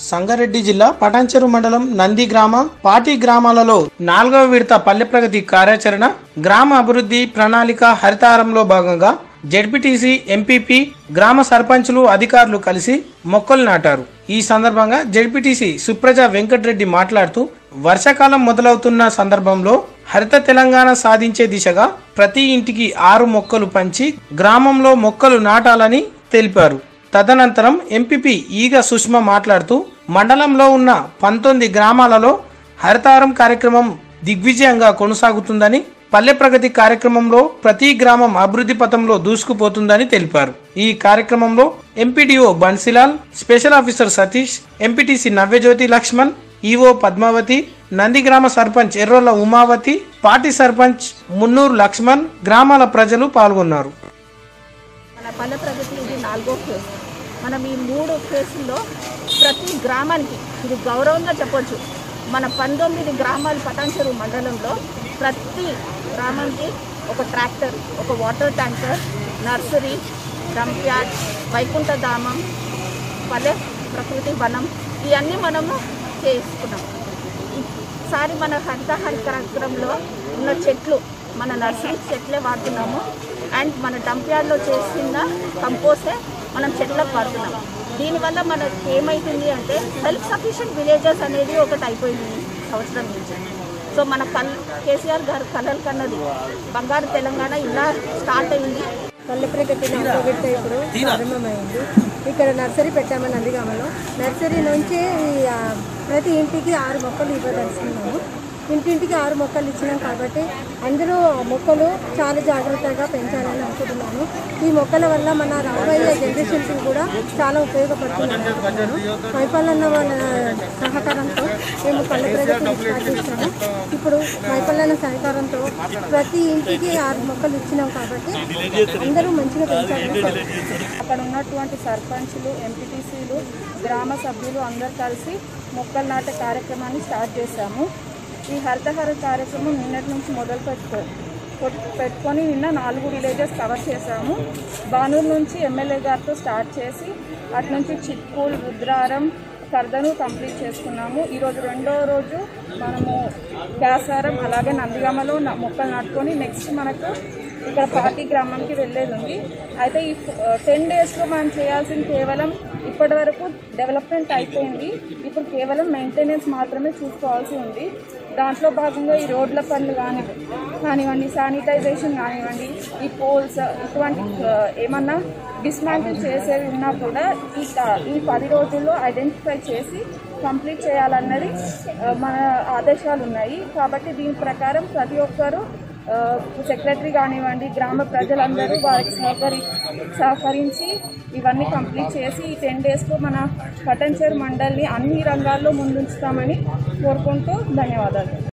సంగారెడ్డి జిల్లా పటాన్చెరు మండలం నంది గ్రామ పాటి గ్రామాలలో నాలుగవ విడత పల్లె ప్రగతి కార్యాచరణ గ్రామ అభివృద్ధి ప్రణాళిక హరితారంలో భాగంగా జెడ్పీటీసీ ఎంపీపీ గ్రామ సర్పంచులు అధికారులు కలిసి మొక్కలు నాటారు ఈ సందర్భంగా జెడ్పీటీసీ సుప్రజ వెంకటరెడ్డి మాట్లాడుతూ వర్షాకాలం మొదలవుతున్న సందర్భంలో హరిత తెలంగాణ సాధించే దిశగా ప్రతి ఇంటికి ఆరు మొక్కలు పంచి గ్రామంలో మొక్కలు నాటాలని తెలిపారు తదనంతరం ఎంపీపీ ఈగ సుష్మ మాట్లాడుతూ మండలంలో ఉన్న పంతొమ్మిది గ్రామాలలో హరితారం కార్యక్రమం దిగ్విజయంగా కొనసాగుతుందని పల్లె ప్రగతి కార్యక్రమంలో ప్రతి గ్రామం అభివృద్ధి పథంలో దూసుకుపోతుందని తెలిపారు ఈ కార్యక్రమంలో MPDO Bansilal special officer Satish MPTC Navyajyothi Laxman EO Padmavathi Nandigrama sarpanch Errola Umavathi party sarpanch Munnuru Laxman గ్రామాల ప్రజలు పాల్గొన్నారు మన పల్లె ప్రగతి ఇది నాలుగో ఫేజ్ మనం ఈ మూడు ఫేజ్ల్లో ప్రతి గ్రామానికి ఇది గౌరవంగా చెప్పొచ్చు మన పంతొమ్మిది గ్రామాలు పటాన్చెరు మండలంలో ప్రతి గ్రామానికి ఒక ట్రాక్టర్ ఒక వాటర్ ట్యాంకర్ నర్సరీ డంప్యార్డ్ వైకుంఠధామం పల్లె ప్రకృతి వనం ఇవన్నీ మనము చేసుకున్నాం ఈసారి మన హరితహారి కార్యక్రమంలో ఉన్న చెట్లు మన నర్సరీ చెట్లే వాడుతున్నాము అండ్ మన డంప్ యార్డ్లో చేసిన కంపోస్టే మనం చెట్లకు వాడుతున్నాం దీనివల్ల మనకి ఏమవుతుంది అంటే సెల్ఫ్ సఫిషియెంట్ విలేజెస్ అనేది ఒకటి అయిపోయింది ఈ సంవత్సరం నుంచి సో మన కల్ కేసీఆర్ గారు కలలు కన్నది బంగారు తెలంగాణ ఇలా స్టార్ట్ అయింది పల్లె ప్రగతి నాలుగో విడత ఇప్పుడు ప్రారంభమైంది ఇక్కడ నర్సరీ పెట్టాము నందిగామలో నర్సరీ నుంచి ఈ, ఆ, ప్రతి ఇంటికి ఆరు మొక్కలు ఇవ్వదలుచుకున్నాము ఇంటింటికి ఆరు మొక్కలు ఇచ్చినాం కాబట్టి అందరూ ఆ మొక్కలు చాలా జాగ్రత్తగా పెంచాలని అనుకుంటున్నాను ఈ మొక్కల వల్ల మన రాబోయే జనరేషన్స్ కూడా చాలా ఉపయోగపడుతుంది అనుకుంటున్నాను మైపాలన్న వాళ్ళ సహకారంతో మేము పల్లె ప్రగతిని స్టార్ట్ చేస్తాము ఇప్పుడు మైపాలన్న సహకారంతో ప్రతి ఇంటికి ఆరు మొక్కలు ఇచ్చినాం కాబట్టి అందరూ మంచిగా పెంచాలని కోరుకుంటున్నాను. అక్కడ ఉన్నటువంటి సర్పంచులు ఎంపీటీసీలు గ్రామ సభ్యులు అందరు కలిసి మొక్కలు నాటే కార్యక్రమాన్ని స్టార్ట్ చేశాము ఈ హరితహార కార్యక్రమం నిన్నటి నుంచి మొదలు పెట్టుకో కొట్- పెట్టుకొని నిన్న నాలుగు విలేజెస్ కవర్ చేశాము బానూరు నుంచి ఎమ్మెల్యే గారితో స్టార్ట్ చేసి అటు నుంచి చిట్కూల్ రుద్రారం కర్దను కంప్లీట్ చేసుకున్నాము ఈరోజు రెండో రోజు మనము వ్యాసారం అలాగే నందిగామలో న- మొక్కలు నాటుకొని నెక్స్ట్ మనకు ఇక్కడ పార్టీ గ్రామానికి వెళ్ళేది ఉంది అయితే ఈ టెన్ డేస్లో మనం చేయాల్సింది కేవలం ఇప్పటి వరకు డెవలప్మెంట్ అయిపోయింది ఇప్పుడు కేవలం మెయింటెనెన్స్ మాత్రమే చూసుకోవాల్సి ఉంది దాంట్లో భాగంగా ఈ రోడ్ల పనులు కాని కానివ్వండి శానిటైజేషన్ కానివ్వండి ఈ పోల్స్ ఇటువంటి ఆ, ఏమన్నా డిస్మాంటిల్ చేసేవి ఉన్నా కూడా ఈ క- ఈ పది రోజుల్లో ఐడెంటిఫై చేసి కంప్లీట్ చేయాలన్నది ఆ, మన ఆదేశాలు ఉన్నాయి కాబట్టి దీని ప్రకారం ప్రతి ఒక్కరూ ఆ, సెక్రటరీ కానివ్వండి గ్రామ ప్రజలందరూ వారికి సహకరి సహకరించి ఇవన్నీ కంప్లీట్ చేసి ఈ టెన్ డేస్లో మన పటంచేరు మండల్ని అన్ని రంగాల్లో ముందుంచుతామని కోరుకుంటూ ధన్యవాదాలు